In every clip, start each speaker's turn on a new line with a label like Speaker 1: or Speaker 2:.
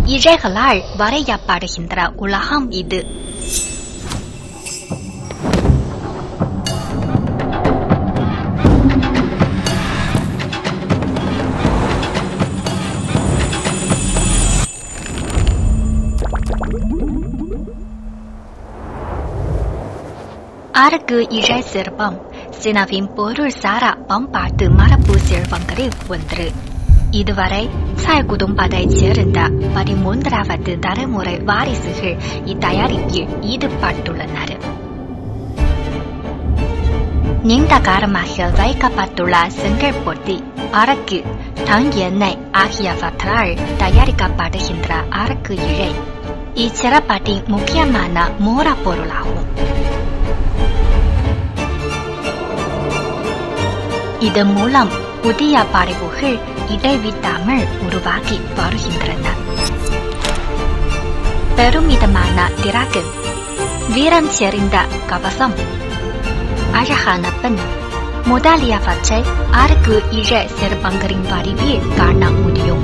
Speaker 1: இழைகளால் வரையப்படுகின்ற உலகம் இது அரக்கு இழை சிற்பம் சினவின் பொருள் சாரா பண்பாட்டு மரபு சிற்பங்களில் ஒன்று இதுவரை சாய் குடும்பத்தைச் சேர்ந்த பதிமூன்றாவது தலைமுறை வாரிசுகள் இத்தயாரிப்பில் ஈடுபட்டுள்ளனர் நீண்ட காலமாக வைக்கப்பட்டுள்ள செங்கல் பொட்டி அரக்கு தன் எண்ணெய் ஆகியவற்றால் தயாரிக்கப்படுகின்ற அரக்கு இழை இச்சிறப்பாட்டின் முக்கியமான மூலப்பொருளாகும் இதன் மூலம் புதிய படைப்புகள் இடைவிடாமல் உருவாகி வருகின்றன பெருமிதமான டிராகன் வீரம் செறிந்த கவசம் அழகான பெண் முதலியவற்றை அரக்கு இழ சிற்பங்களின் வடிவில் காண முடியும்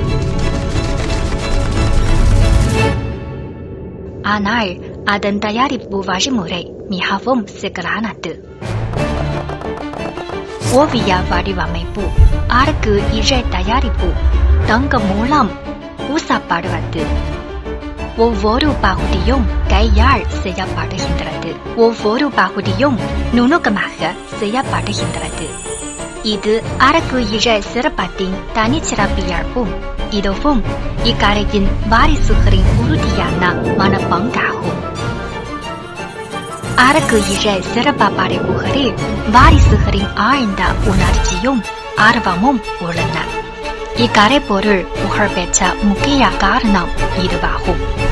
Speaker 1: ஆனால் அதன் தயாரிப்பு வழிமுறை மிகவும் சிக்கலானது ஓவிய வடிவமைப்பு அரக்கு இழை தயாரிப்பு தங்க மூலம் பூசப்படுவது ஒவ்வொரு பகுதியும் கையால் செய்யப்படுகின்றது ஒவ்வொரு பகுதியும் நுணுக்கமாக செய்யப்படுகின்றது இது அரக்கு இழை சிறப்பத்தின் தனிச்சிறப்பியல்பும் இதுவும் இக்கலையின் வாரிசுகளின் உறுதியான மனப்பங்காகும் அரக்கு இழை சிறப்பு படைப்புகளில் வாரிசுகளின் ஆழ்ந்த உணர்ச்சியும் ஆர்வமும் உள்ளன இக்கரை பொருள் புகழ்பெற்ற முக்கிய காரணம் இதுவாகும்